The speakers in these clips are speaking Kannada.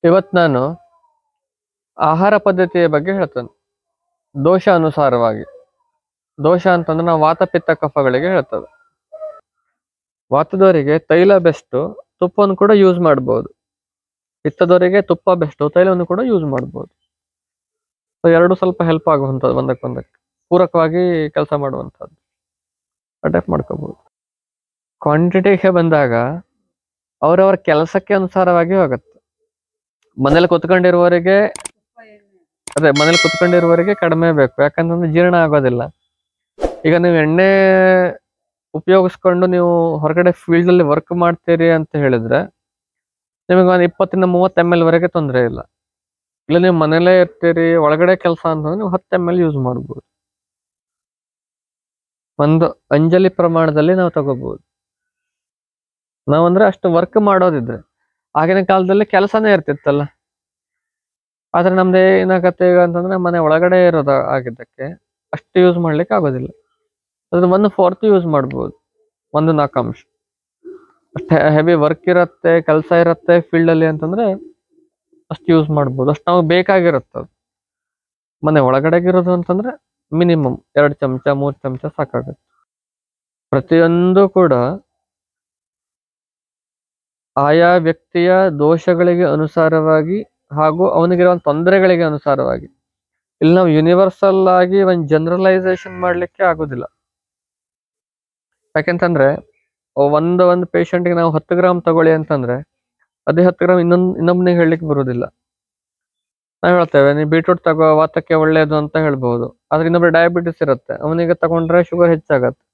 ಇವತ್ತು ನಾನು ಆಹಾರ ಪದ್ಧತಿಯ ಬಗ್ಗೆ ಹೇಳ್ತೇನೆ ದೋಷ ಅನುಸಾರವಾಗಿ ದೋಷ ಅಂತಂದ್ರೆ ನಾವು ವಾತ ಪಿತ್ತ ಕಫಗಳಿಗೆ ಹೇಳ್ತದೆ ವಾತದವರಿಗೆ ತೈಲ ಬೆಸ್ಟ್ ತುಪ್ಪವನ್ನು ಕೂಡ ಯೂಸ್ ಮಾಡ್ಬೋದು ಪಿತ್ತದವರಿಗೆ ತುಪ್ಪ ಬೆಸ್ಟ್ ತೈಲವನ್ನು ಕೂಡ ಯೂಸ್ ಮಾಡ್ಬೋದು ಸೊ ಎರಡು ಸ್ವಲ್ಪ ಹೆಲ್ಪ್ ಆಗುವಂಥದ್ದು ಒಂದಕ್ಕೆ ಒಂದಕ್ಕೆ ಪೂರಕವಾಗಿ ಕೆಲಸ ಮಾಡುವಂಥದ್ದು ಅಡ್ಯಾಪ್ಟ್ ಮಾಡ್ಕೋಬಹುದು ಕ್ವಾಂಟಿಟಿಗೆ ಬಂದಾಗ ಅವರವರ ಕೆಲಸಕ್ಕೆ ಅನುಸಾರವಾಗಿ ಹೋಗುತ್ತೆ ಮನೇಲಿ ಕುತ್ಕೊಂಡಿರುವವರಿಗೆ ಅದೇ ಮನೇಲಿ ಕುತ್ಕೊಂಡಿರುವವರಿಗೆ ಕಡಿಮೆ ಬೇಕು ಯಾಕಂತಂದ್ರೆ ಜೀರ್ಣ ಆಗೋದಿಲ್ಲ ಈಗ ನೀವು ಎಣ್ಣೆ ಉಪಯೋಗಿಸ್ಕೊಂಡು ನೀವು ಹೊರಗಡೆ ಫೀಲ್ಡ್ ಅಲ್ಲಿ ವರ್ಕ್ ಮಾಡ್ತೀರಿ ಅಂತ ಹೇಳಿದ್ರೆ ನಿಮಗೆ ಒಂದು ಇಪ್ಪತ್ತಿಂದ ಮೂವತ್ತು ಎಮ್ ಎಲ್ ವರೆಗೆ ತೊಂದರೆ ಇಲ್ಲ ಇಲ್ಲ ನೀವು ಮನೇಲೇ ಇರ್ತೀರಿ ಒಳಗಡೆ ಕೆಲಸ ಅಂತಂದ್ರೆ ನೀವು ಹತ್ತು ಎಮ್ ಎಲ್ ಯೂಸ್ ಮಾಡ್ಬೋದು ಒಂದು ಅಂಜಲಿ ಪ್ರಮಾಣದಲ್ಲಿ ನಾವು ತಗೋಬಹುದು ನಾವಂದ್ರೆ ಅಷ್ಟು ವರ್ಕ್ ಮಾಡೋದಿದ್ರೆ ಆಗಿನ ಕಾಲದಲ್ಲಿ ಕೆಲಸನೇ ಇರ್ತಿತ್ತಲ್ಲ ಆದ್ರೆ ನಮ್ದು ಏನಾಗತ್ತೆ ಈಗ ಅಂತಂದ್ರೆ ಮನೆ ಒಳಗಡೆ ಇರೋದು ಆಗಿದ್ದಕ್ಕೆ ಅಷ್ಟು ಯೂಸ್ ಮಾಡ್ಲಿಕ್ಕೆ ಆಗೋದಿಲ್ಲ ಅದ್ರ ಒಂದು ಫೋರ್ತ್ ಯೂಸ್ ಮಾಡ್ಬೋದು ಒಂದು ನಾಲ್ಕು ಅಂಶ ಅಷ್ಟೇ ಹೆವಿ ವರ್ಕ್ ಇರತ್ತೆ ಕೆಲಸ ಇರತ್ತೆ ಫೀಲ್ಡ್ ಅಲ್ಲಿ ಅಂತಂದ್ರೆ ಅಷ್ಟು ಯೂಸ್ ಮಾಡ್ಬೋದು ಅಷ್ಟು ನಮಗೆ ಬೇಕಾಗಿರುತ್ತೆ ಅದು ಮನೆ ಒಳಗಡೆಗಿರೋದು ಅಂತಂದ್ರೆ ಮಿನಿಮಮ್ ಎರಡು ಚಮಚ ಮೂರು ಚಮಚ ಸಾಕಾಗುತ್ತೆ ಪ್ರತಿಯೊಂದು ಕೂಡ ಆಯಾ ವ್ಯಕ್ತಿಯ ದೋಷಗಳಿಗೆ ಅನುಸಾರವಾಗಿ ಹಾಗೂ ಅವನಿಗಿರುವ ತೊಂದರೆಗಳಿಗೆ ಅನುಸಾರವಾಗಿ ಇಲ್ಲಿ ನಾವು ಯೂನಿವರ್ಸಲ್ ಆಗಿ ಒಂದು ಜನರಲೈಸೇಷನ್ ಮಾಡ್ಲಿಕ್ಕೆ ಆಗೋದಿಲ್ಲ ಯಾಕೆಂತಂದ್ರೆ ಒಂದು ಒಂದು ಪೇಷಂಟ್ಗೆ ನಾವು ಹತ್ತು ಗ್ರಾಮ್ ತಗೊಳ್ಳಿ ಅಂತಂದ್ರೆ ಅದೇ ಹತ್ತು ಗ್ರಾಮ್ ಇನ್ನೊಂದು ಇನ್ನೊಬ್ಬನಿಗೆ ಹೇಳಲಿಕ್ಕೆ ಬರೋದಿಲ್ಲ ನಾವು ಹೇಳ್ತೇವೆ ನೀವು ಬೀಟ್ರೂಟ್ ತಗೋ ವಾತಕ್ಕೆ ಒಳ್ಳೇದು ಅಂತ ಹೇಳ್ಬಹುದು ಆದ್ರೆ ಇನ್ನೊಬ್ಬರು ಡಯಾಬಿಟಿಸ್ ಇರುತ್ತೆ ಅವನಿಗೆ ತಗೊಂಡ್ರೆ ಶುಗರ್ ಹೆಚ್ಚಾಗತ್ತೆ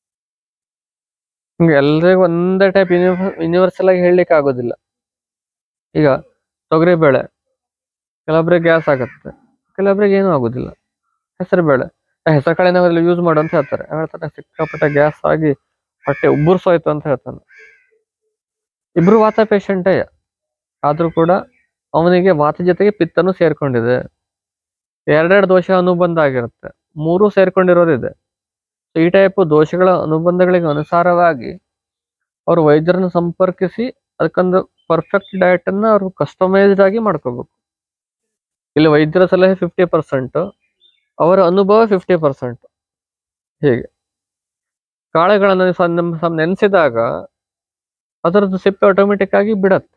ಹಿಂಗೆ ಎಲ್ರಿಗೂ ಒಂದೇ ಟೈಪ್ ಯೂನಿವರ್ಸಲ್ ಆಗಿ ಹೇಳಲಿಕ್ಕೆ ಆಗೋದಿಲ್ಲ ಈಗ ತೊಗರಿ ಬೇಳೆ ಕೆಲವೊಬ್ರಿಗೆ ಗ್ಯಾಸ್ ಆಗುತ್ತೆ ಕೆಲವೊಬ್ರಿಗೆ ಏನೂ ಆಗೋದಿಲ್ಲ ಹೆಸರು ಬೇಳೆ ಹೆಸರು ಕಾಳೆ ನಾವೆಲ್ಲ ಯೂಸ್ ಮಾಡು ಅಂತ ಹೇಳ್ತಾರೆ ಅವ್ನ್ ಹೇಳ್ತಾನೆ ಸಿಕ್ಕಾಪಟ್ಟೆ ಗ್ಯಾಸ್ ಆಗಿ ಹೊಟ್ಟೆ ಉಬ್ಬರ್ಸೋಯ್ತು ಅಂತ ಹೇಳ್ತಾನೆ ಇಬ್ರು ವಾತ ಪೇಷಂಟೇ ಆದ್ರೂ ಕೂಡ ಅವನಿಗೆ ವಾತ ಜೊತೆಗೆ ಪಿತ್ತನೂ ಸೇರ್ಕೊಂಡಿದೆ ಎರಡೆರಡು ದೋಷ ಅನುಬಂಧ ಆಗಿರುತ್ತೆ ಮೂರು ಸೇರ್ಕೊಂಡಿರೋದಿದೆ ಈ ಟೈಪ್ ದೋಷಗಳ ಅನುಬಂಧಗಳಿಗೆ ಅನುಸಾರವಾಗಿ ಅವರು ವೈದ್ಯರನ್ನು ಸಂಪರ್ಕಿಸಿ ಅದಕ್ಕೊಂದು ಪರ್ಫೆಕ್ಟ್ ಡಯಟ್ ಅನ್ನ ಅವರು ಕಸ್ಟಮೈಸ್ಡ್ ಆಗಿ ಮಾಡ್ಕೋಬೇಕು ಇಲ್ಲಿ ವೈದ್ಯರ ಸಲಹೆ ಫಿಫ್ಟಿ ಪರ್ಸೆಂಟ್ ಅವರ ಅನುಭವ ಫಿಫ್ಟಿ ಪರ್ಸೆಂಟ್ ಹೀಗೆ ಕಾಳುಗಳನ್ನು ನೀವು ಸ- ನಮ್ಮ ಸಮ ನೆನೆಸಿದಾಗ ಅದರದ್ದು ಸಿಪ್ಪೆ ಆಟೋಮೆಟಿಕ್ ಆಗಿ ಬಿಡತ್ತೆ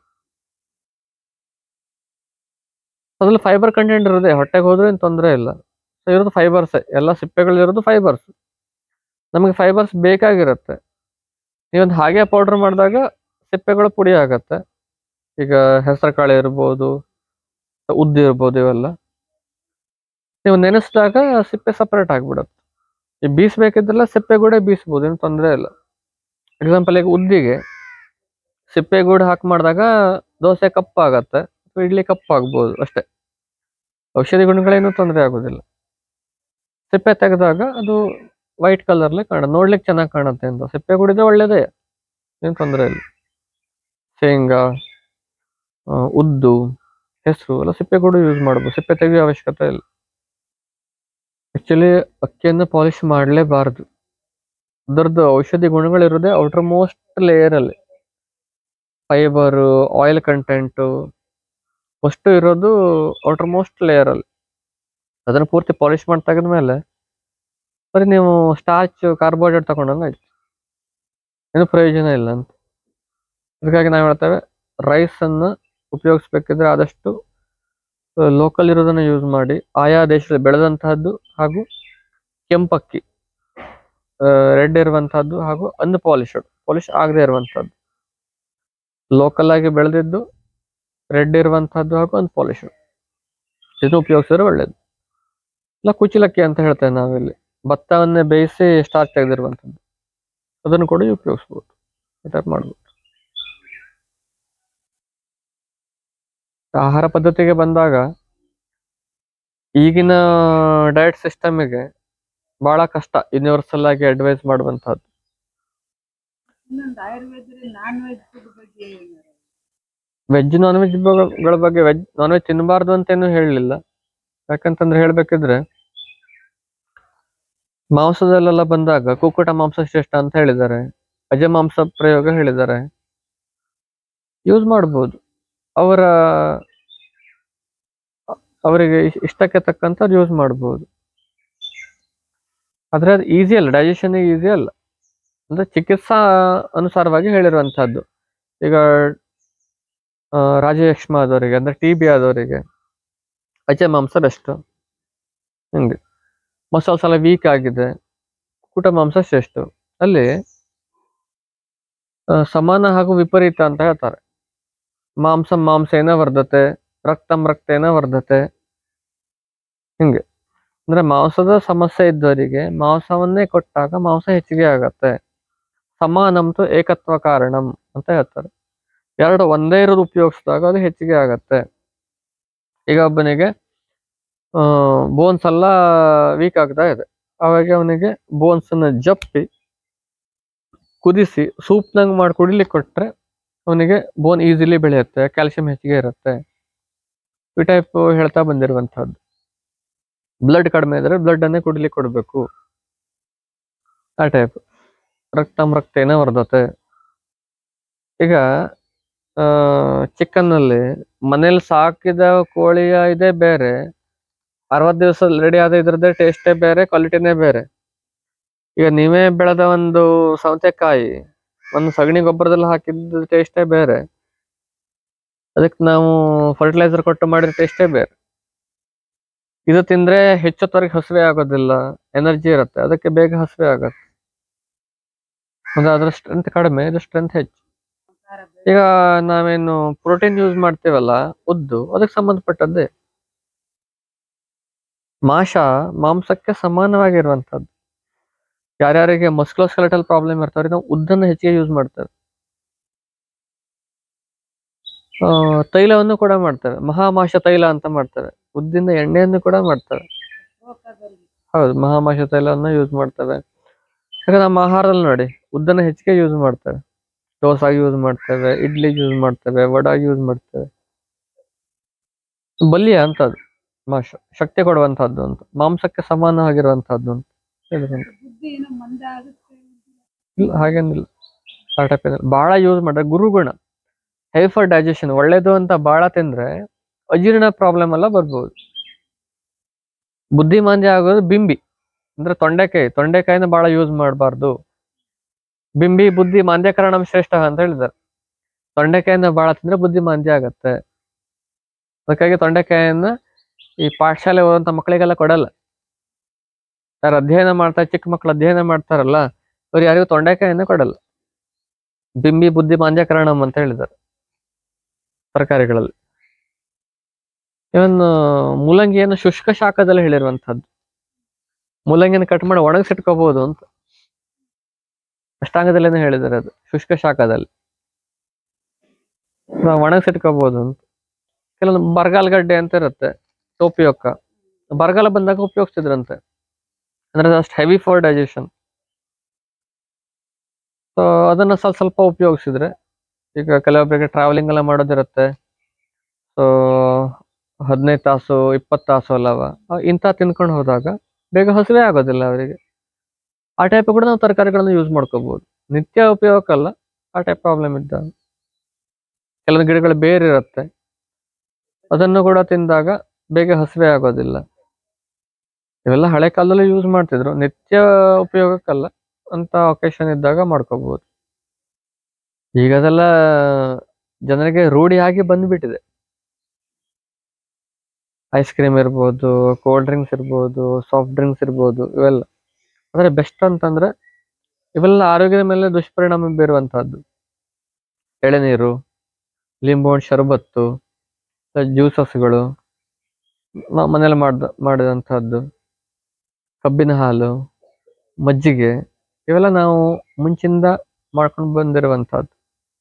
ಅದ್ರಲ್ಲಿ ಫೈಬರ್ ಕಂಟೆಂಟ್ ಇರೋದೆ ಹೊಟ್ಟೆಗೆ ಹೋದ್ರೆ ಏನು ತೊಂದರೆ ಇಲ್ಲ ಸೊ ಇರೋದು ಫೈಬರ್ಸ್ ಎಲ್ಲ ಸಿಪ್ಪೆಗಳಿರೋದು ಫೈಬರ್ಸ್ ನಮಗೆ ಫೈಬರ್ಸ್ ಬೇಕಾಗಿರುತ್ತೆ ನೀವೊಂದು ಹಾಗೆ ಪೌಡರ್ ಮಾಡಿದಾಗ ಸಿಪ್ಪೆಗಳು ಪುಡಿ ಆಗತ್ತೆ ಈಗ ಹೆಸರು ಕಾಳು ಇರ್ಬೋದು ಉದ್ದು ಇರ್ಬೋದು ಇವೆಲ್ಲ ನೀವು ನೆನೆಸಿದಾಗ ಸಿಪ್ಪೆ ಸಪರೇಟ್ ಆಗ್ಬಿಡುತ್ತೆ ಈ ಬೀಸ್ಬೇಕಿದ್ರೆಲ್ಲ ಸಿಪ್ಪೆಗೂಡೆ ಬೀಸ್ಬೋದು ಏನು ತೊಂದರೆ ಇಲ್ಲ ಎಕ್ಸಾಂಪಲ್ ಈಗ ಉದ್ದಿಗೆ ಸಿಪ್ಪೆಗೂಡು ಹಾಕಿ ಮಾಡಿದಾಗ ದೋಸೆ ಕಪ್ಪಾಗತ್ತೆ ಅಥವಾ ಇಡ್ಲಿ ಕಪ್ಪಾಗ್ಬೋದು ಅಷ್ಟೇ ಔಷಧಿ ಗುಣಗಳೇನು ತೊಂದರೆ ಆಗೋದಿಲ್ಲ ಸಿಪ್ಪೆ ತೆಗೆದಾಗ ಅದು ವೈಟ್ ಕಲರ್ಲಿ ಕಾಣ ನೋಡ್ಲಿಕ್ಕೆ ಚೆನ್ನಾಗಿ ಕಾಣುತ್ತೆ ಅಂತ ಸಿಪ್ಪೆ ಗುಡಿದ್ರೆ ಒಳ್ಳೇದೇ ಏನು ತೊಂದರೆ ಇಲ್ಲ ಶೇಂಗಾ ಆ, ಉದ್ದು ಹೆಸರು ಎಲ್ಲ ಸಿಪ್ಪೆ ಕೂಡ ಯೂಸ್ ಮಾಡ್ಬೋದು ಸಿಪ್ಪೆ ತೆಗೆಯೋ ಅವಶ್ಯಕತೆ ಇಲ್ಲ ಆಕ್ಚುಲಿ ಅಕ್ಕಿಯನ್ನು ಪಾಲಿಶ್ ಮಾಡಲೇಬಾರದು ಅದರದ್ದು ಔಷಧಿ ಗುಣಗಳಿರೋದೇ ಔಟರ್ ಮೋಸ್ಟ್ ಲೇಯರ್ ಅಲ್ಲಿ ಫೈಬರ್ ಆಯಿಲ್ ಕಂಟೆಂಟು ಅಷ್ಟು ಇರೋದು ಔಟರ್ ಮೋಸ್ಟ್ ಲೇಯರ್ ಅಲ್ಲಿ ಅದನ್ನು ಪೂರ್ತಿ ಪಾಲಿಶ್ ಮಾಡಿ ತೆಗೆದ್ಮೇಲೆ ಬರೀ ನೀವು ಸ್ಟಾರ್ಚ್ ಕಾರ್ಬೋಹೈಡ್ರೇಟ್ ತಗೊಂಡಂಗೆ ಆಯ್ತು ಏನು ಪ್ರಯೋಜನ ಇಲ್ಲ ಅಂತ ಅದಕ್ಕಾಗಿ ನಾವು ಹೇಳ್ತೇವೆ ರೈಸ್ ಅನ್ನ ಉಪಯೋಗಿಸ್ಬೇಕಿದ್ರೆ ಆದಷ್ಟು ಲೋಕಲ್ ಇರೋದನ್ನ ಯೂಸ್ ಮಾಡಿ ಆಯಾ ದೇಶದಲ್ಲಿ ಬೆಳೆದಂತಹದ್ದು ಹಾಗೂ ಕೆಂಪಕ್ಕಿ ರೆಡ್ ಇರುವಂತಹದ್ದು ಹಾಗೂ ಅನ್ಪಾಲಿಶ್ಡ್ ಪಾಲಿಶ್ ಆಗದೆ ಇರುವಂತಹದ್ದು ಲೋಕಲ್ ಆಗಿ ಬೆಳೆದಿದ್ದು ರೆಡ್ ಇರುವಂತಹದ್ದು ಹಾಗೂ ಅನ್ಪಾಲಿಶ್ಡ್ ಇದು ಉಪಯೋಗಿಸಿದ್ರೆ ಒಳ್ಳೇದು ಇಲ್ಲ ಕುಚಿಲಕ್ಕಿ ಅಂತ ಹೇಳ್ತೇವೆ ನಾವಿಲ್ಲಿ ಭತ್ತವನ್ನೇ ಬೇಯಿಸಿ ಸ್ಟಾರ್ಚ್ ತೆಗೆದಿರುವಂಥದ್ದು ಅದನ್ನು ಕೂಡ ಉಪಯೋಗಿಸ್ಬೋದು ಈ ಟೈಪ್ ಮಾಡ್ಬೋದು ಆಹಾರ ಪದ್ಧತಿಗೆ ಬಂದಾಗ ಈಗಿನ ಡಯಟ್ ಸಿಸ್ಟಮಿಗೆ ಬಹಳ ಕಷ್ಟ ಯೂನಿವರ್ಸಲ್ ಆಗಿ ಅಡ್ವೈಸ್ ಮಾಡುವಂತಹದ್ದು ಇನ್ನೊಂದು ಆಯುರ್ವೇದದಲ್ಲಿ ನಾನ್ ವೆಜ್ ಫುಡ್ ಬಗ್ಗೆ ಏನಾರ ವೆಜ್ ನಾನ್ ವೆಜ್ ಗಳ ಬಗ್ಗೆ ವೆಜ್ ನಾನ್ ವೆಜ್ ತಿನ್ನಬಾರ್ದು ಅಂತೇನು ಹೇಳಲಿಲ್ಲ ಯಾಕಂತಂದ್ರೆ ಹೇಳ್ಬೇಕಿದ್ರೆ ಮಾಂಸದಲ್ಲೆಲ್ಲ ಬಂದಾಗ ಕುಕ್ಕುಟ ಮಾಂಸ ಶ್ರೇಷ್ಠ ಅಂತ ಹೇಳಿದ್ದಾರೆ ಅಜ ಮಾಂಸ ಪ್ರಯೋಗ ಹೇಳಿದ್ದಾರೆ ಯೂಸ್ ಮಾಡ್ಬೋದು ಅವರ ಅವರಿಗೆ ಇಶ್- ಇಷ್ಟಕ್ಕೆ ತಕ್ಕಂತ ಯೂಸ್ ಮಾಡ್ಬೋದು ಆದ್ರೆ ಅದು ಈಸಿ ಅಲ್ಲ ಡೈಜೆಷನ್ ಈಸಿ ಅಲ್ಲ ಅಂದ್ರೆ ಚಿಕಿತ್ಸಾ ಅನುಸಾರವಾಗಿ ಹೇಳಿರುವಂತಹದ್ದು ಈಗ ಆ, ರಾಜಯಕ್ಷ್ಮ ಆದವರಿಗೆ ಅಂದ್ರೆ ಟಿ ಬಿ ಆದವರಿಗೆ ಅಚೆ ಮಾಂಸ ಬೆಸ್ಟ್ ಹಿಂಗೆ ಮಸಲ್ಸ್ ಎಲ್ಲ ವೀಕ್ ಆಗಿದೆ ಕುಟ ಮಾಂಸ ಶ್ರೇಷ್ಠ ಅಲ್ಲಿ ಆ, ಸಮಾನ ಹಾಗೂ ವಿಪರೀತ ಅಂತ ಹೇಳ್ತಾರೆ ಮಾಂಸ ಮಾಂಸೇನ ವರ್ಧತೆ ರಕ್ತಂ ರಕ್ತೇನ ವರ್ಧತೆ ಹಿಂಗೆ ಅಂದ್ರೆ ಮಾಂಸದ ಸಮಸ್ಯೆ ಇದ್ದವರಿಗೆ ಮಾಂಸವನ್ನೇ ಕೊಟ್ಟಾಗ ಮಾಂಸ ಹೆಚ್ಚಿಗೆ ಆಗತ್ತೆ ಸಮಾನಂತು ಏಕತ್ವ ಕಾರಣಂ ಅಂತ ಹೇಳ್ತಾರೆ ಎರಡು ಒಂದೇ ಇರೋದು ಉಪಯೋಗಿಸಿದಾಗ ಅದು ಹೆಚ್ಚಿಗೆ ಆಗತ್ತೆ ಈಗ ಒಬ್ಬನಿಗೆ ಬೋನ್ಸ್ ಎಲ್ಲ ವೀಕ್ ಆಗ್ತಾ ಇದೆ ಅವಾಗ ಅವನಿಗೆ ಬೋನ್ಸ್ ಅನ್ನ ಜಪ್ಪಿ ಕುದಿಸಿ ಸೂಪ್ನಂಗ್ ಮಾಡಿ ಕುಡಿಲಿಕ್ಕೆ ಕೊಟ್ರೆ ಅವನಿಗೆ ಬೋನ್ ಈಸಿಲಿ ಬೆಳೆಯುತ್ತೆ ಕ್ಯಾಲ್ಸಿಯಂ ಹೆಚ್ಚಿಗೆ ಇರುತ್ತೆ ಈ ಟೈಪ್ ಹೇಳ್ತಾ ಬಂದಿರುವಂತಹದ್ದು ಬ್ಲಡ್ ಕಡಿಮೆ ಇದ್ರೆ ಬ್ಲಡ್ ಅನ್ನೇ ಕುಡಿಲಿಕ್ಕೆ ಕೊಡಬೇಕು ಆ ಟೈಪ್ ರಕ್ತಂ ರಕ್ತೇನ ವರ್ಧತೆ ಈಗ ಚಿಕನ್ ಅಲ್ಲಿ ಮನೇಲಿ ಸಾಕಿದ ಕೋಳಿಯ ಇದೇ ಬೇರೆ ಅರವತ್ತು ದಿವಸ ರೆಡಿ ಆದ ಇದ್ರದ್ದೇ ಟೇಸ್ಟೇ ಬೇರೆ ಕ್ವಾಲಿಟಿನೇ ಬೇರೆ ಈಗ ನೀವೇ ಬೆಳೆದ ಒಂದು ಸೌತೆಕಾಯಿ ಒಂದು ಸಗಣಿ ಗೊಬ್ಬರದಲ್ಲಿ ಹಾಕಿದ ಟೇಸ್ಟೇ ಬೇರೆ ಅದಕ್ಕೆ ನಾವು ಫರ್ಟಿಲೈಸರ್ ಕೊಟ್ಟು ಮಾಡಿದ ಟೇಸ್ಟೇ ಬೇರೆ ಇದು ತಿಂದ್ರೆ ಹೆಚ್ಚೊತ್ತವರೆಗೆ ಹಸಿವೆ ಆಗೋದಿಲ್ಲ ಎನರ್ಜಿ ಇರುತ್ತೆ ಅದಕ್ಕೆ ಬೇಗ ಹಸಿವೆ ಆಗತ್ತೆ ಅಂದ್ರೆ ಅದ್ರ ಸ್ಟ್ರೆಂತ್ ಕಡಿಮೆ ಇದು ಸ್ಟ್ರೆಂತ್ ಹೆಚ್ಚು ಖಾರ ಬೇರೆ. ಈಗ ನಾವೇನು ಪ್ರೋಟೀನ್ ಯೂಸ್ ಮಾಡ್ತೀವಲ್ಲ ಉದ್ದು ಅದಕ್ಕೆ ಸಂಬಂಧಪಟ್ಟದ್ದೇ ಮಾಂಸ ಮಾಂಸಕ್ಕೆ ಸಮಾನವಾಗಿರುವಂತದ್ದು ಯಾರ್ಯಾರಿಗೆ ಮಸ್ಕ್ಲೋಸ್ಕೆಲೆಟಲ್ ಪ್ರಾಬ್ಲಮ್ ಇರ್ತಾರೆ ನಾವು ಉದ್ದನ್ನು ಹೆಚ್ಚಿಗೆ ಯೂಸ್ ಮಾಡ್ತೇವೆ ಆ, ತೈಲವನ್ನು ಕೂಡ ಮಾಡ್ತೇವೆ ಮಹಾಮಾಶ ತೈಲ ಅಂತ ಮಾಡ್ತೇವೆ ಉದ್ದಿನ ಎಣ್ಣೆಯನ್ನು ಕೂಡ ಮಾಡ್ತೇವೆ ಗೋಕಾದಲ್ಲಿ ಹೌದು ಮಹಾಮಾಶ ತೈಲವನ್ನು ಯೂಸ್ ಮಾಡ್ತೇವೆ ಯಾಕಂದ್ರೆ ನಮ್ಮ ಆಹಾರದಲ್ಲಿ ನೋಡಿ ಉದ್ದನ್ನ ಹೆಚ್ಚಿಗೆ ಯೂಸ್ ಮಾಡ್ತೇವೆ ದೋಸಾಗಿ ಯೂಸ್ ಮಾಡ್ತೇವೆ ಇಡ್ಲಿ ಯೂಸ್ ಮಾಡ್ತೇವೆ ವಡಾಗಿ ಯೂಸ್ ಮಾಡ್ತೇವೆ ಬಲಿಯ ಅಂತದ್ದು ಮಾಂಸ ಶಕ್ತಿ ಕೊಡುವಂತಹದ್ದು ಅಂತ ಮಾಂಸಕ್ಕೆ ಸಮಾನ ಆಗಿರುವಂತಹದ್ದು ಅಂತ ಹೇಳಿದ್ರು ಬುದ್ಧಿ ಏನೋ ಮಂದ ಆಗುತ್ತೆ ಇಲ್ಲ ಹಾಗೇನಿಲ್ಲ ಆ type ಏನಿಲ್ಲ ಬಹಳ ಯೂಸ್ ಮಾಡ್ರೆ ಗುರುಗುಣ ಹೈ ಫಾರ್ ಡೈಜೆಷನ್ ಒಳ್ಳೇದು ಅಂತ ಬಹಳ ತಿಂದ್ರೆ ಅಜೀರ್ಣ ಪ್ರಾಬ್ಲಮ್ ಎಲ್ಲ ಬರ್ಬೋದು ಬುದ್ಧಿಮಾಂದ್ಯ ಆಗೋದು ಬಿಂಬಿ ಅಂದ್ರೆ ತೊಂಡೆಕಾಯಿ ತೊಂಡೆಕಾಯಿನ ಬಹಳ ಯೂಸ್ ಮಾಡಬಾರ್ದು ಬಿಂಬಿ ಬುದ್ಧಿ ಮಾಂದ್ಯಕರಣ ಶ್ರೇಷ್ಠ ಅಂತ ಹೇಳಿದ್ದಾರೆ ತೊಂಡೆಕಾಯಿನ ಬಹಳ ತಿಂದ್ರೆ ಬುದ್ಧಿ ಮಾಂದ್ಯ ಆಗತ್ತೆ ಅದಕ್ಕಾಗಿ ತೊಂಡೆಕಾಯಿಯನ್ನ ಈ ಪಾಠಶಾಲೆ ಓದುವಂತ ಮಕ್ಕಳಿಗೆಲ್ಲ ಕೊಡಲ್ಲ ಯಾರು ಅಧ್ಯಯನ ಮಾಡ್ತಾರೆ ಚಿಕ್ಕ ಮಕ್ಕಳು ಅಧ್ಯಯನ ಮಾಡ್ತಾರಲ್ಲ ಅವ್ರು ಯಾರಿಗೂ ತೊಂಡೆಕಾಯಿನ ಕೊಡಲ್ಲ ಬಿಂಬಿ ಬುದ್ಧಿ ಮಾಂದ್ಯಕರಣಂ ಅಂತ ಹೇಳಿದ್ದಾರೆ ತರಕಾರಿಗಳಲ್ಲಿ ಇವನ್ ಮೂಲಂಗಿಯನ್ನು ಶುಷ್ಕ ಶಾಖದಲ್ಲಿ ಹೇಳಿರುವಂತಹದ್ದು ಮೂಲಂಗಿಯನ್ನು ಕಟ್ ಮಾಡಿ ಒಣಗಿಸಿಟ್ಕೋಬಹುದು ಅಂತ ಅಷ್ಟಾಂಗದಲ್ಲೇನೆ ಹೇಳಿದ್ದಾರೆ ಅದು ಶುಷ್ಕ ಶಾಖದಲ್ಲಿ ನಾವು ಒಣಗಿಸಿಟ್ಕೋಬಹುದು ಅಂತ ಕೆಲವೊಂದು ಬರಗಾಲ ಗಡ್ಡೆ ಅಂತ ಇರುತ್ತೆ ಟೋಪಿಯೊಕ್ಕ ಬರಗಾಲ ಬಂದಾಗ ಉಪಯೋಗಿಸ್ತಿದ್ರಂತೆ ಅಂದ್ರೆ ಅಷ್ಟು ಹೆವಿ ಫಾರ್ ಡೈಜೆಷನ್ ಸೊ ಅದನ್ನ ಸ್ವಲ್ಪ ಸ್ವಲ್ಪ ಉಪಯೋಗಿಸಿದ್ರೆ ಈಗ ಕೆಲವೊಬ್ಬರಿಗೆ ಟ್ರಾವೆಲಿಂಗ್ ಎಲ್ಲ ಮಾಡೋದಿರುತ್ತೆ ಸೊ ಹದಿನೈದು ತಾಸು ಇಪ್ಪತ್ತು ತಾಸು ಅಲ್ಲವ ಇಂಥ ತಿನ್ಕೊಂಡು ಹೋದಾಗ ಬೇಗ ಹಸಿವೆ ಆಗೋದಿಲ್ಲ ಅವರಿಗೆ ಆ ಟೈಪ್ ಕೂಡ ನಾವು ತರಕಾರಿಗಳನ್ನು ಯೂಸ್ ಮಾಡ್ಕೋಬಹುದು ನಿತ್ಯ ಉಪಯೋಗಕ್ಕಲ್ಲ ಆ ಟೈಪ್ ಪ್ರಾಬ್ಲಮ್ ಇದ್ದಾಗ ಕೆಲವೊಂದು ಗಿಡಗಳು ಬೇರೆ ಇರುತ್ತೆ ಅದನ್ನು ಕೂಡ ತಿಂದಾಗ ಬೇಗ ಹಸಿವೆ ಆಗೋದಿಲ್ಲ ಇವೆಲ್ಲ ಹಳೆ ಕಾಲದಲ್ಲಿ ಯೂಸ್ ಮಾಡ್ತಿದ್ರು ನಿತ್ಯ ಉಪಯೋಗಕ್ಕಲ್ಲ ಅಂತ ಒಕೇಶನ್ ಇದ್ದಾಗ ಮಾಡ್ಕೋಬಹುದು ಈಗ ಅದೆಲ್ಲ ಜನರಿಗೆ ರೂಢಿಯಾಗಿ ಬಂದ್ಬಿಟ್ಟಿದೆ ಐಸ್ ಕ್ರೀಮ್ ಇರ್ಬೋದು ಕೋಲ್ಡ್ ಡ್ರಿಂಕ್ಸ್ ಇರ್ಬೋದು ಸಾಫ್ಟ್ ಡ್ರಿಂಕ್ಸ್ ಇರ್ಬೋದು ಇವೆಲ್ಲ ಆದ್ರೆ ಬೆಸ್ಟ್ ಅಂತಂದ್ರೆ ಇವೆಲ್ಲ ಆರೋಗ್ಯದ ಮೇಲೆ ದುಷ್ಪರಿಣಾಮ ಬೀರುವಂತಹದ್ದು ಎಳೆನೀರು ಲಿಂಬು ಹಣ್ಣು ಶರಬತ್ತು ಜ್ಯೂಸಸ್ಗಳು ನಾವು ಮನೇಲಿ ಮಾಡ್ದ ಮಾಡಿದಂಥದ್ದು ಕಬ್ಬಿನ ಹಾಲು ಮಜ್ಜಿಗೆ ಇವೆಲ್ಲ ನಾವು ಮುಂಚಿಂದ ಮಾಡ್ಕೊಂಡು ಬಂದಿರುವಂತಹದ್ದು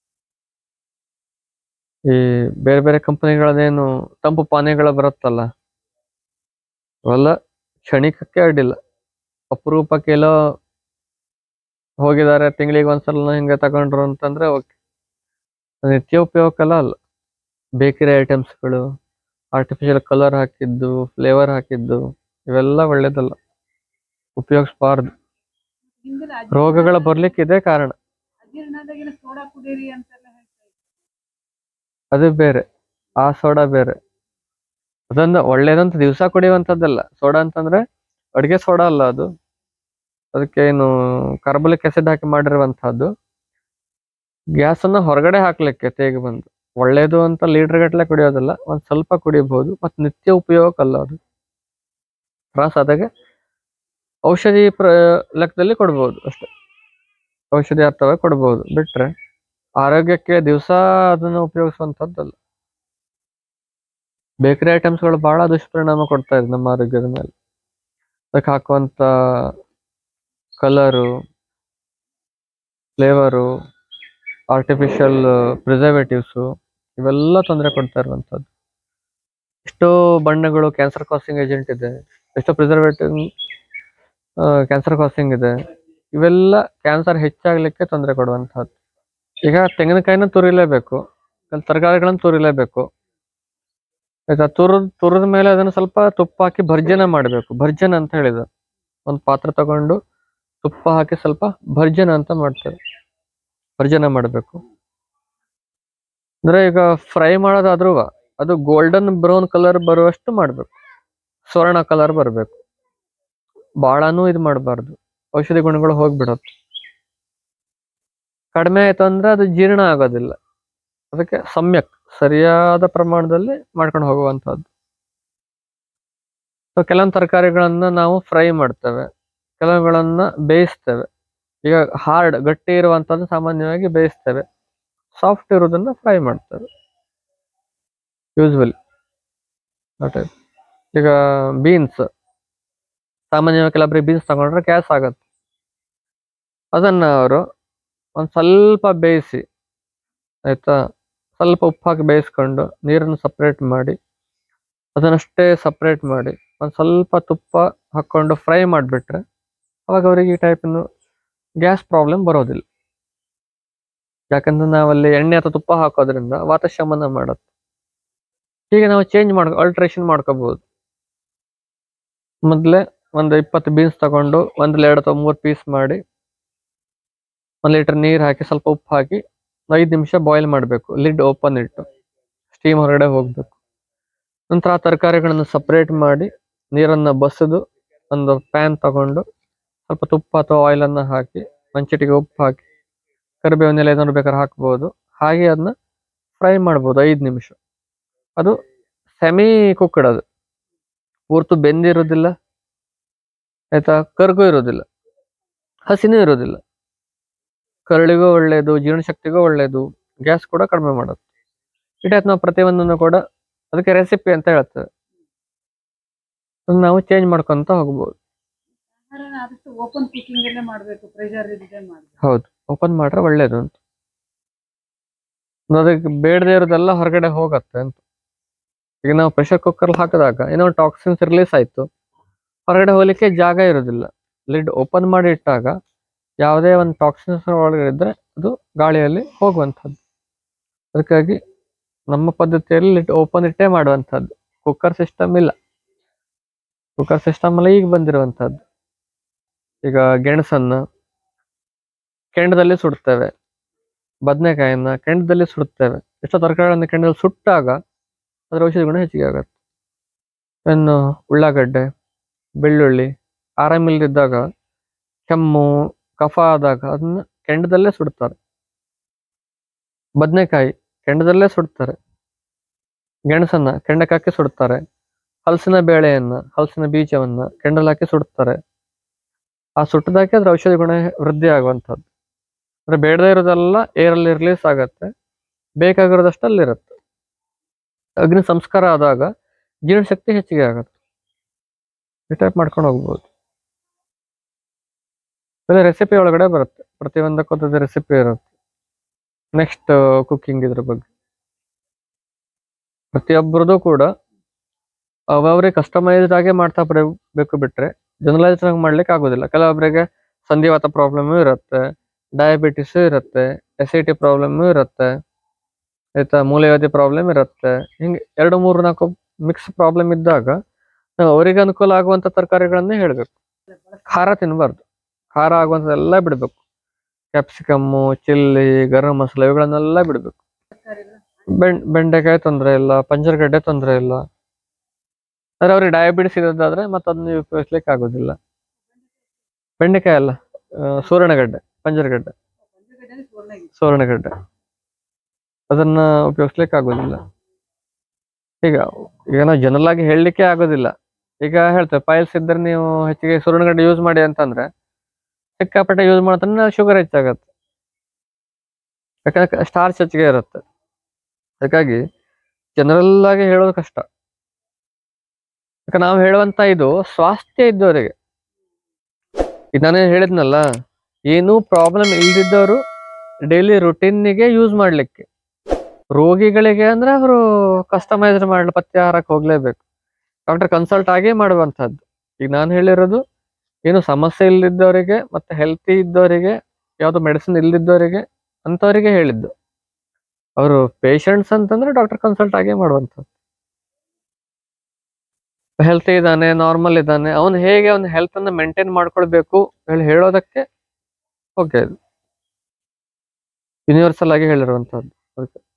ಈ ಬೇರೆ ಬೇರೆ ಕಂಪನಿಗಳದೇನು ತಂಪು ಪಾನೀಯಗಳು ಬರುತ್ತಲ್ಲ ಅವೆಲ್ಲ ಕ್ಷಣಿಕಕ್ಕೆ ಅಡ್ಡಿಲ್ಲ ಅಪರೂಪಕ್ಕೆ ಎಲ್ಲೋ ಹೋಗಿದ್ದಾರೆ ತಿಂಗಳಿಗೆ ಒಂದ್ಸಲ ಹಿಂಗೆ ತಗೊಂಡ್ರು ಅಂತಂದ್ರೆ ಓಕೆ ನಿತ್ಯ ಉಪಯೋಗಕ್ಕೆಲ್ಲ ಅಲ್ಲ ಬೇಕರಿ ಐಟಮ್ಸ್ಗಳು ಆರ್ಟಿಫಿಷಿಯಲ್ ಕಲರ್ ಹಾಕಿದ್ದು ಫ್ಲೇವರ್ ಹಾಕಿದ್ದು ಇವೆಲ್ಲ ಒಳ್ಳೇದಲ್ಲ ಉಪಯೋಗಿಸ್ಬಾರ್ದು ಹಿಂದಿನ ಅಜ್ಜಿ ರೋಗಗಳ ಬರ್ಲಿಕ್ಕೆ ಇದೇ ಕಾರಣ ಅಜೀರ್ಣದಾಗಿನ ಸೋಡಾ ಕುಡೀರಿ ಅಂತೆಲ್ಲ ಹೇಳ್ತಾ ಇದ್ರು ಅದು ಬೇರೆ ಆ ಸೋಡಾ ಬೇರೆ ಅದೊಂದು ಒಳ್ಳೇದಂತ ದಿವಸ ಕುಡಿಯುವಂಥದ್ದಲ್ಲ ಸೋಡಾ ಅಂತಂದ್ರೆ ಅಡುಗೆ ಸೋಡಾ ಅಲ್ಲ ಅದು ಅದಕ್ಕೆ ಏನು ಕಾರ್ಬಲಿಕ್ ಆಸಿಡ್ ಹಾಕಿ ಮಾಡಿರುವಂತಹದ್ದು ಗ್ಯಾಸ್ ಅನ್ನ ಹೊರಗಡೆ ಹಾಕ್ಲಿಕ್ಕೆ ತೇಗ ಬಂದು ಒಳ್ಳೇದು ಅಂತ ಲೀಟರ್ ಗಟ್ಟಲೆ ಕುಡಿಯೋದಿಲ್ಲ ಒಂದ್ ಸ್ವಲ್ಪ ಕುಡಿಯಬಹುದು ಮತ್ತು ನಿತ್ಯ ಉಪಯೋಗಕ್ಕಲ್ಲ ಅದು ತ್ರಾಸ ಆದಾಗ ಔಷಧಿ ಪ್ರ ಲೆಕ್ಕದಲ್ಲಿ ಕೊಡ್ಬೋದು ಅಷ್ಟೇ ಔಷಧಿ ಅರ್ಥವಾಗಿ ಕೊಡ್ಬೋದು ಬಿಟ್ರೆ ಆರೋಗ್ಯಕ್ಕೆ ದಿವಸ ಅದನ್ನ ಉಪಯೋಗಿಸುವಂಥದ್ದಲ್ಲ ಬೇಕರಿ ಐಟಮ್ಸ್ಗಳು ಬಹಳ ದುಷ್ಪರಿಣಾಮ ಕೊಡ್ತಾ ಇದೆ ನಮ್ಮ ಆರೋಗ್ಯದ ಮೇಲೆ ಅದಕ್ಕೆ ಹಾಕುವಂತ ಕಲರು ಫ್ಲೇವರು ಆರ್ಟಿಫಿಷಿಯಲ್ ಪ್ರಿಸರ್ವೇಟಿವ್ಸು ಇವೆಲ್ಲ ತೊಂದರೆ ಕೊಡ್ತಾ ಇರುವಂಥದ್ದು ಎಷ್ಟೋ ಬಣ್ಣಗಳು ಕ್ಯಾನ್ಸರ್ ಕಾಸಿಂಗ್ ಏಜೆಂಟ್ ಇದೆ ಎಷ್ಟೋ ಪ್ರಿಸರ್ವೇಟಿವ್ ಕ್ಯಾನ್ಸರ್ ಕಾಸಿಂಗ್ ಇದೆ ಇವೆಲ್ಲ ಕ್ಯಾನ್ಸರ್ ಹೆಚ್ಚಾಗ್ಲಿಕ್ಕೆ ತೊಂದರೆ ಕೊಡುವಂತಹದ್ದು ಈಗ ತೆಂಗಿನಕಾಯಿನ ತುರಿಲೇಬೇಕು ಅಲ್ಲಿ ತರಕಾರಿಗಳನ್ನು ತುರಿಲೇಬೇಕು ಆಯ್ತಾ ತುರಿದ್ ತುರಿದ ಮೇಲೆ ಅದನ್ನ ಸ್ವಲ್ಪ ತುಪ್ಪ ಹಾಕಿ ಭರ್ಜನ ಮಾಡಬೇಕು ಭರ್ಜನ ಅಂತ ಹೇಳಿದ ಒಂದು ಪಾತ್ರ ತಗೊಂಡು ತುಪ್ಪ ಹಾಕಿ ಸ್ವಲ್ಪ ಭರ್ಜನ ಅಂತ ಮಾಡ್ತಾರೆ ಭರ್ಜನ ಮಾಡಬೇಕು ಅಂದ್ರೆ ಈಗ ಫ್ರೈ ಮಾಡೋದಾದ್ರೂ ಅದು ಗೋಲ್ಡನ್ ಬ್ರೌನ್ ಕಲರ್ ಬರುವಷ್ಟು ಮಾಡ್ಬೇಕು ಸ್ವರ್ಣ ಕಲರ್ ಬರಬೇಕು ಬಾಳನೂ ಇದು ಮಾಡಬಾರ್ದು ಔಷಧಿ ಗುಣಗಳು ಹೋಗ್ಬಿಡತ್ತೆ ಕಡಿಮೆ ಆಯ್ತು ಅಂದ್ರೆ ಅದು ಜೀರ್ಣ ಆಗೋದಿಲ್ಲ ಅದಕ್ಕೆ ಸಮ್ಯಕ್ ಸರಿಯಾದ ಪ್ರಮಾಣದಲ್ಲಿ ಮಾಡ್ಕೊಂಡು ಹೋಗುವಂತಹದ್ದು ಸೊ ಕೆಲವೊಂದು ತರಕಾರಿಗಳನ್ನ ನಾವು ಫ್ರೈ ಮಾಡ್ತೇವೆ ಕೆಲವುಗಳನ್ನ ಬೇಯಿಸ್ತೇವೆ ಈಗ ಹಾರ್ಡ್ ಗಟ್ಟಿ ಇರುವಂತದ್ದು ಸಾಮಾನ್ಯವಾಗಿ ಬೇಯಿಸ್ತೇವೆ ಸಾಫ್ಟ್ ಇರೋದನ್ನ ಫ್ರೈ ಮಾಡ್ತೇವೆ ಯೂಸ್ವಲಿ ಟೈಪ್ ಈಗ ಬೀನ್ಸ್ ಸಾಮಾನ್ಯವಾಗಿ ಕೆಲವೊಬ್ಬರಿಗೆ ಬೀನ್ಸ್ ತಗೊಂಡ್ರೆ ಗ್ಯಾಸ್ ಆಗತ್ತೆ ಅದನ್ನ ಅವರು ಒಂದ್ ಸ್ವಲ್ಪ ಬೇಯಿಸಿ ಆಯ್ತಾ ಸ್ವಲ್ಪ ಉಪ್ಪು ಹಾಕಿ ಬೇಯಿಸ್ಕೊಂಡು ನೀರನ್ನು ಸಪ್ರೇಟ್ ಮಾಡಿ ಅದನ್ನಷ್ಟೇ ಸಪ್ರೇಟ್ ಮಾಡಿ ಒಂದ್ ಸ್ವಲ್ಪ ತುಪ್ಪ ಹಾಕೊಂಡು ಫ್ರೈ ಮಾಡಿಬಿಟ್ರೆ ಅವಾಗ ಅವರಿಗೆ ಈ ಟೈಪಿನ ಗ್ಯಾಸ್ ಪ್ರಾಬ್ಲಮ್ ಬರೋದಿಲ್ಲ ಯಾಕಂದ್ರೆ ನಾವಲ್ಲಿ ಎಣ್ಣೆ ಅಥವಾ ತುಪ್ಪ ಹಾಕೋದ್ರಿಂದ ವಾತಶಮನ ಮಾಡುತ್ತೆ ಹೀಗೆ ನಾವು ಚೇಂಜ್ ಮಾಡ್ ಅಲ್ಟ್ರೇಷನ್ ಮಾಡ್ಕೋಬಹುದು ಮೊದಲೇ ಒಂದು ಇಪ್ಪತ್ತು ಬೀನ್ಸ್ ತಗೊಂಡು ಒಂದು ಎರಡು ಅಥವಾ ಮೂರು ಪೀಸ್ ಮಾಡಿ ಒಂದು ಲೀಟರ್ ನೀರು ಹಾಕಿ ಸ್ವಲ್ಪ ಉಪ್ಪು ಹಾಕಿ ಐದು ನಿಮಿಷ ಬಾಯ್ಲ್ ಮಾಡಬೇಕು ಲಿಡ್ ಓಪನ್ ಇಟ್ಟು ಸ್ಟೀಮ್ ಹೊರಗಡೆ ಹೋಗ್ಬೇಕು ನಂತರ ಆ ತರಕಾರಿಗಳನ್ನು ಸಪ್ರೇಟ್ ಮಾಡಿ ನೀರನ್ನು ಬಸಿದು ಒಂದು ಪ್ಯಾನ್ ತಗೊಂಡು ಸ್ವಲ್ಪ ತುಪ್ಪ ಅಥವಾ ಆಯಿಲ್ ಅನ್ನ ಹಾಕಿ ಒಂದ್ ಚಿಟಿಕೆ ಉಪ್ಪು ಹಾಕಿ ಕರಿಬೇವಿನ ಎಲೆ ಏನಾದ್ರು ಬೇಕಾದ್ರೆ ಹಾಕ್ಬೋದು ಹಾಗೆ ಅದನ್ನ ಫ್ರೈ ಮಾಡ್ಬೋದು ಐದು ನಿಮಿಷ ಅದು ಸೆಮಿ ಕುಕ್ಕಡ್ ಅದು ಪೂರ್ತಿ ಬೆಂದಿರೋದಿಲ್ಲ ಆಯ್ತಾ ಕರ್ಗೂ ಇರೋದಿಲ್ಲ ಹಸಿನೂ ಇರೋದಿಲ್ಲ ಕರಳಿಗೂ ಒಳ್ಳೆಯದು ಜೀರ್ಣಶಕ್ತಿಗೂ ಒಳ್ಳೆಯದು ಗ್ಯಾಸ್ ಕೂಡ ಕಡಿಮೆ ಮಾಡುತ್ತೆ ಈ ಟೈಪ್ ನಾವು ಪ್ರತಿಯೊಂದನ್ನು ಕೂಡ ಅದಕ್ಕೆ ರೆಸಿಪಿ ಅಂತ ಹೇಳ್ತೇವೆ ಅದನ್ನ ನಾವು ಚೇಂಜ್ ಮಾಡ್ಕೊಂತ ಹೋಗ್ಬೋದು ಆಹಾರನ ಆದಷ್ಟು ಓಪನ್ ಕುಕಿಂಗ್ ಅಲ್ಲೇ ಮಾಡ್ಬೇಕು ಪ್ರೆಷರ್ ಇಲ್ಲದೆ ಮಾಡ್ಬೇಕು ಹೌದು ಓಪನ್ ಮಾಡ್ರೆ ಒಳ್ಳೇದು ಅಂತ ಅದಕ್ಕೆ ಬೇಡದೇ ಇರೋದೆಲ್ಲ ಹೊರಗಡೆ ಹೋಗತ್ತೆ ಅಂತ ಈಗ ನಾವು ಪ್ರೆಷರ್ ಕುಕ್ಕರ್ ಹಾಕಿದಾಗ ಏನೋ ಟಾಕ್ಸಿನ್ಸ್ ರಿಲೀಸ್ ಆಯ್ತು ಹೊರಗಡೆ ಹೋಗ್ಲಿಕ್ಕೆ ಜಾಗ ಇರೋದಿಲ್ಲ ಲಿಡ್ ಓಪನ್ ಮಾಡಿ ಇಟ್ಟಾಗ ಯಾವುದೇ ಒಂದು ಟಾಕ್ಸಿನ್ಸ್ ಒಳಗಡೆ ಇದ್ರೆ ಅದು ಗಾಳಿಯಲ್ಲಿ ಹೋಗುವಂಥದ್ದು ಅದಕ್ಕಾಗಿ ನಮ್ಮ ಪದ್ಧತಿಯಲ್ಲಿ ಲಿಡ್ ಓಪನ್ ಇಟ್ಟೇ ಮಾಡುವಂಥದ್ದು ಕುಕ್ಕರ್ ಸಿಸ್ಟಮ್ ಇಲ್ಲ ಕುಕ್ಕರ್ ಸಿಸ್ಟಮ್ ಎಲ್ಲ ಈಗ ಬಂದಿರುವಂಥದ್ದು ಈಗ ಗೆಣಸನ್ನ ಕೆಂಡದಲ್ಲಿ ಸುಡ್ತೇವೆ ಬದನೆಕಾಯಿಯನ್ನ ಕೆಂಡದಲ್ಲಿ ಸುಡುತ್ತೇವೆ ಎಷ್ಟೋ ತರಕಾರಿಗಳನ್ನ ಕೆಂಡದಲ್ಲಿ ಸುಟ್ಟಾಗ ಅದರ ಔಷಧಿ ಗುಣ ಹೆಚ್ಚಿಗೆ ಆಗುತ್ತೆ ಇನ್ನು ಉಳ್ಳಾಗಡ್ಡೆ ಬೆಳ್ಳುಳ್ಳಿ ಆರಾಮಿಲ್ಲದಿದ್ದಾಗ ಕೆಮ್ಮು ಕಫ ಆದಾಗ ಅದನ್ನ ಕೆಂಡದಲ್ಲೇ ಸುಡ್ತಾರೆ ಬದನೆಕಾಯಿ ಕೆಂಡದಲ್ಲೇ ಸುಡ್ತಾರೆ ಗೆಣಸನ್ನ ಕೆಂಡಕ್ಕೆ ಹಾಕಿ ಸುಡ್ತಾರೆ ಹಲಸಿನ ಬೇಳೆಯನ್ನ ಹಲಸಿನ ಬೀಜವನ್ನ ಕೆಂಡಲ್ಲಿ ಹಾಕಿ ಸುಡ್ತಾರೆ ಆ ಸುಟ್ಟದಾಕೆ ಅದ್ರ ಔಷಧಿ ಗುಣ ವೃದ್ಧಿ ಆಗುವಂಥದ್ದು ಅಂದ್ರೆ ಬೇಡದೇ ಇರೋದೆಲ್ಲ ಏರಲ್ಲಿ ರಿಲೀಸ್ ಆಗತ್ತೆ ಬೇಕಾಗಿರೋದಷ್ಟು ಅಲ್ಲಿರುತ್ತೆ ಅಗ್ನಿ ಸಂಸ್ಕಾರ ಆದಾಗ ಜೀರ್ಣಶಕ್ತಿ ಹೆಚ್ಚಿಗೆ ಆಗತ್ತೆ ಈ ಟೈಪ್ ಮಾಡ್ಕೊಂಡು ಹೋಗ್ಬೋದು ಇವೆಲ್ಲ ರೆಸಿಪಿ ಒಳಗಡೆ ಬರುತ್ತೆ ಪ್ರತಿಯೊಂದಕ್ಕೂ ಒಂದೊಂದು ರೆಸಿಪಿ ಇರುತ್ತೆ ನೆಕ್ಸ್ಟ್ ಕುಕಿಂಗ್ ಇದ್ರ ಬಗ್ಗೆ ಪ್ರತಿಯೊಬ್ಬರದು ಕೂಡ ಅವ್ರವ್ರಿಗೆ ಕಸ್ಟಮೈಸ್ಡ್ ಆಗಿ ಮಾಡ್ತಾ ಬರಬೇಕು ಬಿಟ್ರೆ ಜನರಲೈಸ್ಡ್ ಆಗಿ ಮಾಡ್ಲಿಕ್ಕೆ ಆಗೋದಿಲ್ಲ ಕೆಲವೊಬ್ಬರಿಗೆ ಸಂಧಿವಾತ ಪ್ರಾಬ್ಲಮ್ ಇರುತ್ತೆ ಡಯಾಬಿಟಿಸ್ ಇರುತ್ತೆ ಎಸಿಟಿ ಪ್ರಾಬ್ಲಮ್ ಇರುತ್ತೆ ಆಯ್ತಾ ಮೂಲವ್ಯಾಧಿ ಪ್ರಾಬ್ಲಮ್ ಇರುತ್ತೆ ಹಿಂಗೆ ಎರಡು ಮೂರು ನಾಲ್ಕು ಮಿಕ್ಸ್ ಪ್ರಾಬ್ಲಮ್ ಇದ್ದಾಗ ನಾವು ಅವರಿಗೆ ಅನುಕೂಲ ಆಗುವಂತ ತರಕಾರಿಗಳನ್ನೇ ಹೇಳ್ಬೇಕು ಖಾರ ತಿನ್ನಬಾರ್ದು ಖಾರ ಆಗುವಂಥದ್ದೆಲ್ಲ ಬಿಡ್ಬೇಕು ಕ್ಯಾಪ್ಸಿಕಮ್ಮು ಚಿಲ್ಲಿ ಗರಂ ಮಸಾಲ ಇವುಗಳನ್ನೆಲ್ಲ ಬಿಡ್ಬೇಕು ತರಕಾರಿಗಳು ಬೆಂಡ್ ಬೆಂಡೆಕಾಯಿ ತೊಂದರೆ ಇಲ್ಲ ಪಂಜರಗಡ್ಡೆ ತೊಂದರೆ ಇಲ್ಲ ಅಂದ್ರೆ ಅವ್ರಿಗೆ ಡಯಾಬಿಟಿಸ್ ಇರೋದಾದ್ರೆ ಮತ್ತೆ ಅದನ್ನ ಉಪಯೋಗಿಸ್ಲಿಕ್ಕೆ ಆಗೋದಿಲ್ಲ ಬೆಂಡೆಕಾಯಿ ಅಲ್ಲ ಆ, ಸೂರಣಗಡ್ಡೆ ಪಂಜರಗಡ್ಡೆ ಪಂಚಗಡ್ಡೆನೇ ಸುವರ್ಣ ಇದೆ. ಸುವರ್ಣಗಡ್ಡೆ ಅದನ್ನ ಉಪಯೋಗಿಸ್ಲಿಕ್ಕೆ ಆಗೋದಿಲ್ಲ ಈಗ ಈಗ ನಾವು ಜನರಲ್ ಆಗಿ ಹೇಳಲಿಕ್ಕೆ ಆಗೋದಿಲ್ಲ ಈಗ ಹೇಳ್ತೇವೆ ಪೈಲ್ಸ್ ಇದ್ರೆ ನೀವು ಹೆಚ್ಚಿಗೆ ಸುವರ್ಣಗಡ್ಡೆ ಯೂಸ್ ಮಾಡಿ ಅಂತಂದ್ರೆ ಸಿಕ್ಕಾಪಟ್ಟೆ ಯೂಸ್ ಮಾಡ್ತಾನೆ ಶುಗರ್ ಹೆಚ್ಚಾಗತ್ತೆ ಯಾಕಂದ್ರೆ ಸ್ಟಾರ್ಚ್ ಹೆಚ್ಚಿಗೆ ಇರುತ್ತೆ ಹಾಗಾಗಿ ಜನರಲ್ ಆಗಿ ಹೇಳೋದು ಕಷ್ಟ ಯಾಕೆ ನಾವು ಹೇಳುವಂತ ಇದು ಸ್ವಾಸ್ಥ್ಯ ಇದ್ದವರಿಗೆ ಈಗ ನಾನೇ ಹೇಳಿದ್ನಲ್ಲ ಏನೂ ಪ್ರಾಬ್ಲಮ್ ಇಲ್ದಿದ್ದವರು ಡೈಲಿ ರುಟೀನ್ಗೆ ಯೂಸ್ ಮಾಡ್ಲಿಕ್ಕೆ ರೋಗಿಗಳಿಗೆ ಅಂದ್ರೆ ಅವರು ಕಸ್ಟಮೈಸ್ ಮಾಡಲು ಪಥ್ಯಾಹಾರಕ್ಕೆ ಹೋಗ್ಲೇಬೇಕು ಡಾಕ್ಟರ್ ಕನ್ಸಲ್ಟ್ ಆಗೇ ಮಾಡುವಂತಹದ್ದು ಈಗ ನಾನು ಹೇಳಿರೋದು ಏನು ಸಮಸ್ಯೆ ಇಲ್ದಿದ್ದವರಿಗೆ ಮತ್ತೆ ಹೆಲ್ತಿ ಇದ್ದವರಿಗೆ ಯಾವುದು ಮೆಡಿಸಿನ್ ಇಲ್ದಿದ್ದವರಿಗೆ ಅಂಥವರಿಗೆ ಹೇಳಿದ್ದು ಅವರು ಪೇಷಂಟ್ಸ್ ಅಂತಂದ್ರೆ ಡಾಕ್ಟರ್ ಕನ್ಸಲ್ಟ್ ಆಗೇ ಮಾಡುವಂಥದ್ದು ಹೆಲ್ತಿ ಇದ್ದಾನೆ ನಾರ್ಮಲ್ ಇದ್ದಾನೆ ಅವನು ಹೇಗೆ ಅವನ ಹೆಲ್ತ್ ಅನ್ನ ಮೇಂಟೈನ್ ಮಾಡ್ಕೊಳ್ಬೇಕು ಹೇಳಿ ಹೇಳೋದಕ್ಕೆ ಓಕೆ ಯೂನಿವರ್ಸಲ್ ಆಗಿ ಹೇಳಿರುವಂತಹದ್ದು ಅದಕ್ಕೆ